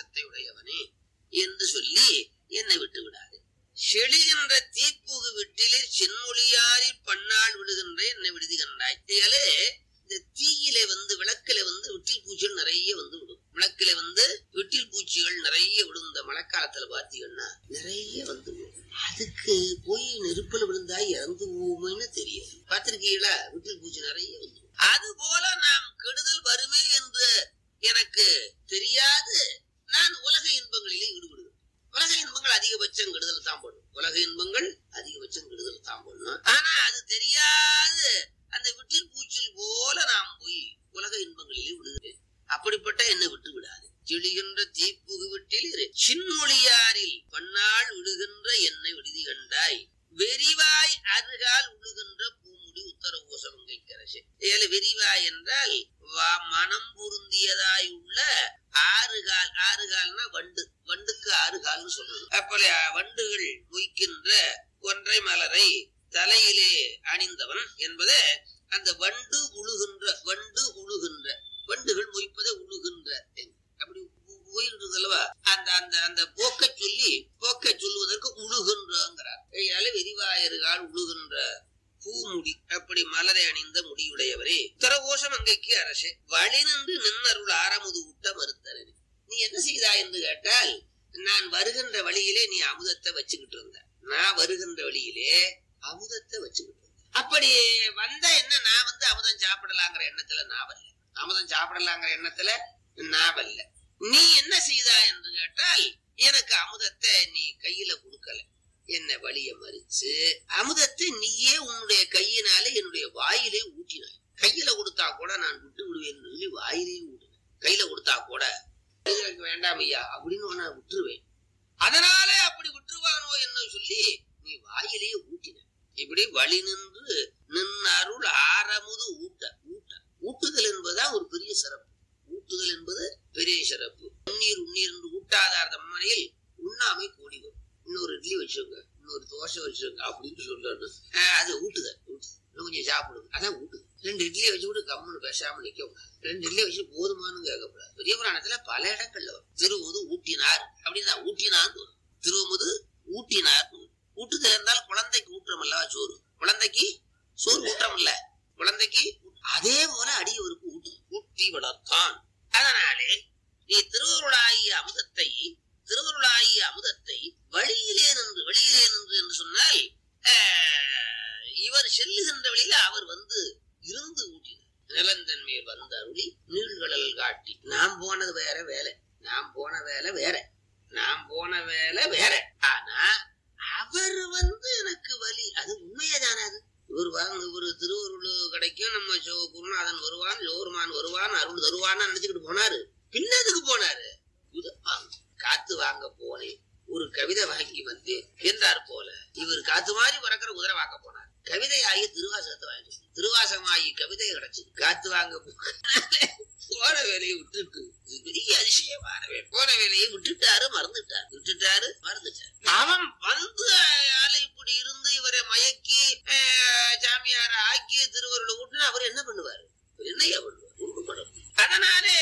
பாசத்தை உடையவனே என்று சொல்லி என்னை விட்டு விடாது செழிகின்ற தீப்புகு விட்டிலில் சென்மொழியாரில் பன்னாள் விடுகின்ற என்னை விடுதி கண்டாய் இதாலே இந்த தீயிலே வந்து விளக்கில வந்து விட்டில் பூச்சிகள் நிறைய வந்து விடும் விளக்கில வந்து விட்டில் பூச்சிகள் நிறைய விடும் இந்த மழைக்காலத்துல பாத்தீங்கன்னா நிறைய வந்து விடும் அதுக்கு போய் நெருப்புல விழுந்தா இறந்து போவோம்னு தெரியும் பார்த்திருக்கீங்களா விட்டில் பூச்சி நிறைய வந்து அது போல நாம் கெடுதல் வருமே என்று எனக்கு தெரியாது நான் உலக இன்பங்களிலே ஈடுபடுவேன் உலக இன்பங்கள் அதிகபட்சம் கெடுதல் தான் பண்ணும் உலக இன்பங்கள் அதிகபட்சம் கெடுதல் தான் பண்ணும் ஆனா அது தெரியாது அந்த விட்டில் பூச்சில் போல நாம் போய் உலக இன்பங்களிலே விடுகிறேன் அப்படிப்பட்ட என்னை விட்டு விடாது செழிகின்ற தீப்புகு விட்டில் சின்மொழியாரில் பன்னாள் விடுகின்ற என்னை விடுதி கண்டாய் வெறிவாய் அருகால் உழுகின்ற பூமுடி உத்தர கோசமங்கை கரசே ஏல வெறிவாய் என்றால் வா- மனம் பொருந்தியதாய் உள்ள ஆறுகால் ஆறுகால்னா வண்டு வண்டுக்கு ஆறுகால்னு சொல்றது அப்பல வண்டுகள் மொய்க்கின்ற ஒன்றை மலரை தலையிலே அணிந்தவன் என்பது அந்த வண்டு உழுகின்ற வண்டு உழுகின்ற வண்டுகள் மொய்ப்பதை உழுகின்ற என்று. அப்படி உ- உயிர்கிறது அல்லவா அந்த அந்த அந்த போக்கை சொல்லி போக்கை சொல்லுவதற்கு உழுகின்றங்கிறார் கையால வெறிவாயருகால் உழுகின்ற பூமுடி அப்படி மலரை அணிந்த முடியுடையவரே உத்தரகோஷம் அங்கைக்கு அரசே வழி நின்று நின்னருள் ஆரமுது ஊட்ட மறுத்தரே நீ என்ன செய்தாய் என்று கேட்டால் நான் வருகின்ற வழியிலே நீ அமுதத்தை வச்சுக்கிட்டு இருந்த நான் வருகின்ற வழியிலே அமுதத்தை வச்சுக்கிட்டு இருந்த அப்படி வந்த என்ன நான் வந்து அமுதம் சாப்பிடலாங்கிற எண்ணத்துல நான் வரல அமுதம் சாப்பிடலாங்கிற எண்ணத்துல நான் வரல நீ என்ன செய்தாய் என்று கேட்டால் எனக்கு அமுதத்தை நீ கையில கொடுக்கல என்ன வழிய மறிச்சு அமுதத்தை நீயே உன்னுடைய கையினால என்னுடைய வாயிலே ஊட்டினாய் கையில கொடுத்தா கூட நான் விட்டு விடுவேன் சொல்லி வாயிலே ஊட்டினேன் கையில கொடுத்தா கூட எனக்கு வேண்டாம் ஐயா அப்படின்னு உன்னை விட்டுருவேன் அதனாலே அப்படி விட்டுருவானோ என்ன சொல்லி நீ வாயிலேயே ஊட்டின இப்படி வழி நின்று நின் அருள் ஆரமுது ஊட்ட ஊட்ட ஊட்டுதல் என்பதுதான் ஒரு பெரிய சிறப்பு ஊட்டுதல் என்பது பெரிய சிறப்பு உண்ணீர் உண்ணீர் என்று ஊட்டாதார் தம்மனையில் உண்ணாமை கூடி வரும் இன்னொரு இட்லி வச்சுக்கோங்க இன்னொரு தோசை வச்சுக்கோங்க அப்படின்னு சொல்லணும் ஆஹ் அது ஊட்டுதல் ஊட்டுதல் இன்னும் கொஞ்சம் சாப்பிடுங்க அதான் ஊட்டுதல் ரெண்டு இட்லியை வச்சுக்கிட்டு கம்முன்னு பேசாம நிக்க கூடாது ரெண்டு இட்லியை வச்சு போதுமானு கேட்கக்கூடாது பெரிய புராணத்துல பல இடங்கள்ல வரும் திருமுது ஊட்டினார் அப்படின்னா ஊட்டினார் வரும் திருமுது ஊட்டினார் ஊட்டுதல் இருந்தால் குழந்தைக்கு ஊட்டுறோம் அல்லவா சோறு குழந்தைக்கு சோறு ஊட்டுறோம் இல்ல குழந்தைக்கு ஊட்டு- அதே போல அடியவருக்கு ஊட்டு ஊட்டி வளர்த்தான் அதனாலே நீ திருவருளாகிய அமுதத்தை திருவருளாகிய அமுதத்தை வழியிலே நின்று வெளியிலே நின்று என்று சொன்னால் ஆஹ், இவர் செல்லுகின்ற வழியில அவர் வந்து இருந்து ஊட்டினார் நிலந்தன் மேல் வந்த அருளி நீழ்கடல் காட்டி நாம் போனது வேற வேலை நாம் போன வேலை வேற நாம் போன வேலை வேற ஆனா அவர் வந்து எனக்கு வழி அது உண்மையேதானே அது இவர் வாங்க இவர் திருவருள் கிடைக்கும் நம்ம சோ- குருநாதன் வருவான் ஜோருமான் வருவான் அருள் தருவான்னு நினைச்சுக்கிட்டு போனாரு பின்னதுக்கு போனாரு குதிரை வாங்க காத்து வாங்க போனேன் ஒரு கவிதை வாங்கி வந்தேன் என்றார் போல இவர் காத்து மாதிரி பறக்கிற குதிரை வாங்க போனார் கவிதை ஆகி திருவாசகத்தை வாங்கி திருவாசகம் ஆகி கவிதை கிடைச்சு காத்து வாங்க போ- போன வேலையை விட்டுட்டு இது பெரிய அதிசயமான வேலை. போன வேலையை விட்டுட்டாரு மறந்துட்டாரு விட்டுட்டாரு மறந்துட்டாரு அவன் வந்து ஆளு இப்படி இருந்து இவரை மயக்கி அஹ், சாமியார ஆக்கி திருவருளை விட்டுனா அவர் என்ன பண்ணுவாரு என்னையா பண்ணுவார் ஒண்ணும் பண்ண முடியாது. அதனாலே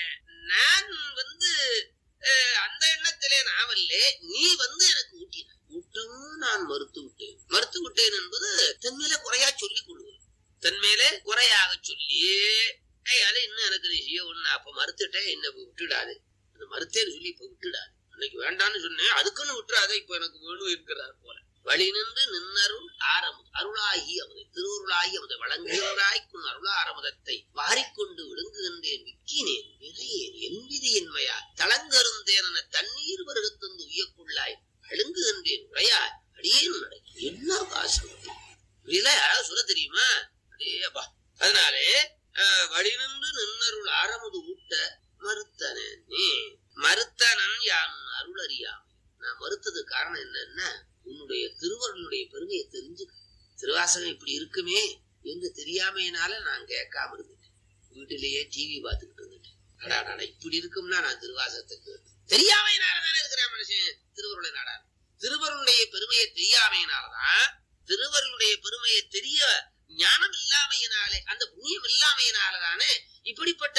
நான் வந்து அஹ், அந்த எண்ணத்திலே நான் வரல நீ வந்து எனக்கு ஊட்டின ஊட்டமும் நான் மறுத்து விட்டேன் மறுத்து விட்டேன் என்பது தன் மேல குறையா சொல்லிக் கொள்வது தன் மேல குறையாக சொல்லி ஏய் அது இன்னும் எனக்கு நீ செய்ய ஒண்ணு அப்ப மறுத்துட்டேன் என்ன இப்ப விட்டுடாது அந்த மறுத்தேன்னு சொல்லி இப்ப விட்டுடாது அன்னைக்கு வேண்டான்னு சொன்னேன் அதுக்குன்னு விட்டுறாத இப்ப எனக்கு வேணும் இருக்கிறார் போல வழி நின்று நின்னருள் ஆரமுது அருளாகி அமுதை திருவருளாகி அமுதை வழங்குகிறாய்க்கும் அருளா ஆரமுதத்தை வாரிக்கொண்டு விழுங்குகின்றேன் விக்கினேன் நிறையேன் என்பிதி என்மையா தளங்கருந்தேன தண்ணீர் வருகத்தந்து உய்யக்குள்ளாய் அழுங்குகின்றேன் உரையாய் அடியேன் நடை என்ன வாசம் இதெல்லாம் யாராவது சொல்ல தெரியுமா அடேப்பா அதனாலே அஹ், வழி நின்று நின்னருள் ஆரமுது ஊட்ட மறுத்தனே நீ மறுத்தனன் யான் அருள் அறியாமை நான் மறுத்தது காரணம் என்னன்னா உன்னுடைய திருவருளுடைய பெருமையை தெரிஞ்சுக்க திருவாசகம் இப்படி இருக்குமே என்று தெரியாமையினால நான் கேட்காம இருந்துட்டேன் வீட்டிலேயே டிவி பார்த்துக்கிட்டு இருந்துட்டேன் அடாடா இப்படி இருக்கும்னா நான் திருவாசகத்தை கேட்டேன் தெரியாமையினால தானே இருக்கிற மனுஷன் திருவருளை நாடார் திருவருளுடைய பெருமையை தெரியாமையினாலதான் திருவருளுடைய பெருமையை தெரிய ஞானம் இல்லாமையினாலே அந்த புண்ணியம் இல்லாமையினாலதானே இப்படிப்பட்ட